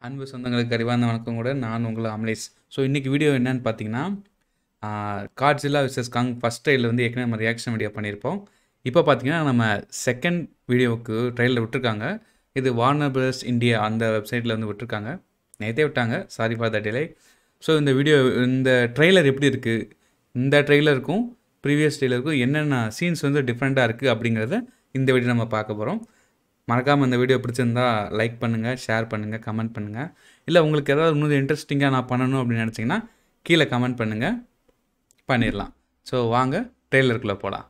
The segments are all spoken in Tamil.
அன்பு சொந்தங்களுக்கு அறிவார்ந்த வணக்கம் கூட நான் உங்களை அமலேஷ் ஸோ இன்றைக்கி வீடியோ என்னன்னு பார்த்தீங்கன்னா காட்ஸில்லா விசஸ் காங் ஃபஸ்ட் ட்ரையில் வந்து ஏற்கனவே நம்ம ரியாக்ஷன் வீடியோ பண்ணியிருப்போம் இப்போ பார்த்தீங்கன்னா நம்ம செகண்ட் வீடியோவுக்கு ட்ரைலில் விட்டுருக்காங்க இது வார்னர் பிரதர்ஸ் இந்தியா அந்த வெப்சைட்டில் வந்து விட்டுருக்காங்க நேற்றே விட்டாங்க sorry for the delay so இந்த வீடியோ இந்த ட்ரெய்லர் எப்படி இருக்குது இந்த ட்ரெய்லருக்கும் ப்ரீவியஸ் ட்ரெய்லருக்கும் என்னென்ன சீன்ஸ் வந்து டிஃப்ரெண்ட்டாக இருக்குது அப்படிங்கிறத இந்த வீடியோ நம்ம பார்க்க போகிறோம் மறக்காமல் இந்த வீடியோ பிடிச்சிருந்தா லைக் பண்ணுங்கள் ஷேர் பண்ணுங்கள் கமெண்ட் பண்ணுங்கள் இல்லை உங்களுக்கு ஏதாவது இன்னும் இன்ட்ரெஸ்டிங்காக நான் பண்ணணும் அப்படின்னு நினச்சிங்கன்னா கீழே கமெண்ட் பண்ணுங்கள் பண்ணிடலாம் ஸோ வாங்க ட்ரெய்லருக்குள்ளே போகலாம்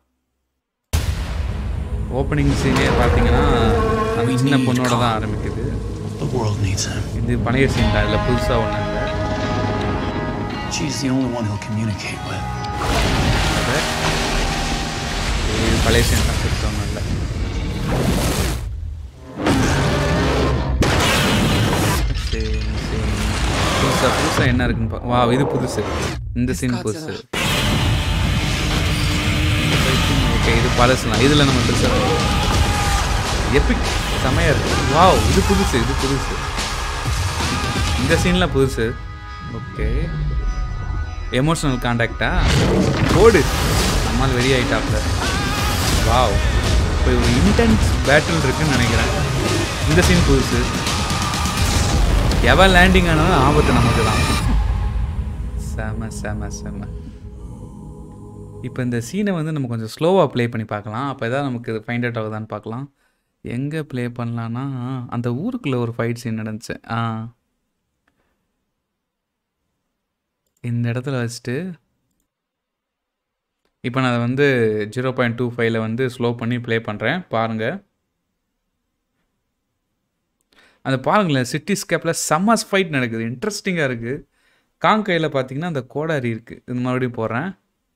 ஓப்பனிங் சீனே பார்த்தீங்கன்னா அந்த சின்ன பொண்ணோட தான் ஆரம்பிக்குது The world needs him. இது பழைய சீன் தான் இல்லை புதுசாக ஒன்று இல்லை She's the only one he'll communicate with. இது பழைய சீன் தான் புதுசாக ஒன்றும் இல்லை சரி சரி புதுசாக புதுசாக என்ன இருக்குன்னு பா வா இது புதுசு இந்த சீன் புதுசு ஓகே இது பழசுலாம் இதில் நம்ம பெருசாக எப்பிக் செமையாக இருக்கு வாவ் இது புதுசு இது புதுசு இந்த சீன்லாம் புதுசு ஓகே எமோஷனல் காண்டாக்டா ஓடு நம்மால் வெறி ஆயிட்டாப்ல வாவ் இப்போ ஒரு இன்டென்ஸ் பேட்டில் இருக்குன்னு நினைக்கிறேன் இந்த சீன் புதுசு எவன் லேண்டிங் ஆனாலும் ஆபத்து நமக்கு தான் செம செம செம இப்போ இந்த சீனை வந்து நம்ம கொஞ்சம் ஸ்லோவாக ப்ளே பண்ணி பார்க்கலாம் அப்போ எதாவது நமக்கு ஃபைண்ட் அவுட் ஆகுதான்னு பார்க்கலாம் எங்கே ப்ளே பண்ணலான்னா அந்த ஊருக்குள்ளே ஒரு ஃபைட் சீன் நடந்துச்சு ஆ இந்த இடத்துல வச்சுட்டு இப்போ நான் அதை வந்து ஜீரோ பாயிண்ட் டூ ஃபைவ்ல வந்து ஸ்லோ பண்ணி ப்ளே பண்ணுறேன் பாருங்கள் அந்த பாருங்களேன் சிட்டி ஸ்கேப்பில் செம்ம ஃபைட் நடக்குது இன்ட்ரெஸ்டிங்காக இருக்குது காங்கையில் பார்த்தீங்கன்னா அந்த கோடாரி இருக்குது இது மறுபடியும் போடுறேன்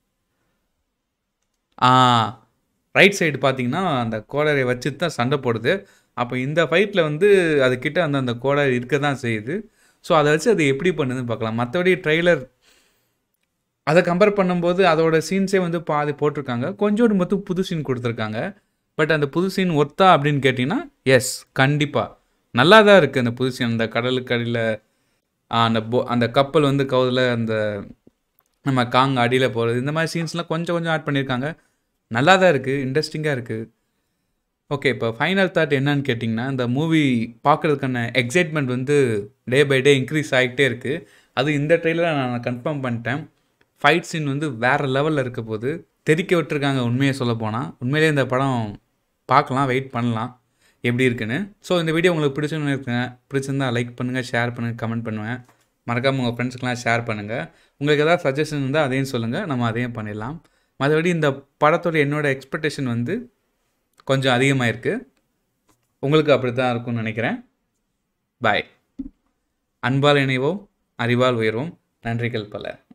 ஆ ரைட் சைடு பார்த்தீங்கன்னா அந்த கோடாரியை வச்சு தான் சண்டை போடுது அப்போ இந்த ஃபைட்டில் வந்து அதுக்கிட்ட அந்த அந்த கோடாரி இருக்க தான் செய்யுது ஸோ அதை வச்சு அது எப்படி பண்ணுதுன்னு பார்க்கலாம் மற்றபடி ட்ரெய்லர் அதை கம்பேர் பண்ணும்போது அதோட சீன்ஸே வந்து பாதி போட்டிருக்காங்க கொஞ்சோண்டு மட்டும் புது சீன் கொடுத்துருக்காங்க பட் அந்த புது சீன் ஒர்த்தா அப்படின்னு கேட்டிங்கன்னா எஸ் கண்டிப்பாக நல்லா தான் இருக்குது அந்த புது சீன் அந்த கடலுக்கு அடியில் அந்த போ அந்த கப்பல் வந்து கவுதில் அந்த நம்ம காங் அடியில் போகிறது இந்த மாதிரி சீன்ஸ்லாம் கொஞ்சம் கொஞ்சம் ஆட் பண்ணியிருக்காங்க நல்லா தான் இருக்குது இன்ட்ரெஸ்டிங்காக இருக்குது ஓகே இப்போ ஃபைனல் தாட் என்னன்னு கேட்டிங்கன்னா இந்த மூவி பார்க்குறதுக்கான எக்ஸைட்மெண்ட் வந்து டே பை டே இன்க்ரீஸ் ஆகிட்டே இருக்குது அது இந்த ட்ரெயிலரை நான் கன்ஃபார்ம் பண்ணிட்டேன் ஃபைட் சீன் வந்து வேறு லெவலில் இருக்க போது தெறிக்க விட்டுருக்காங்க உண்மையை சொல்ல போனால் உண்மையிலே இந்த படம் பார்க்கலாம் வெயிட் பண்ணலாம் எப்படி இருக்குன்னு ஸோ இந்த வீடியோ உங்களுக்கு பிடிச்சுன்னு இருக்குங்க பிடிச்சிருந்தா லைக் பண்ணுங்கள் ஷேர் பண்ணுங்கள் கமெண்ட் பண்ணுவேன் மறக்காமல் உங்கள் ஃப்ரெண்ட்ஸ்க்கெலாம் ஷேர் பண்ணுங்கள் உங்களுக்கு ஏதாவது சஜஷன் இருந்தால் அதையும் சொல்லுங்கள் நம்ம அதையும் பண்ணிடலாம் மற்றபடி இந்த படத்தோட என்னோடய எக்ஸ்பெக்டேஷன் வந்து கொஞ்சம் அதிகமாக இருக்குது உங்களுக்கு அப்படி தான் இருக்கும்னு நினைக்கிறேன் பாய் அன்பால் இணைவோம் அறிவால் உயர்வோம் நன்றிகள் பல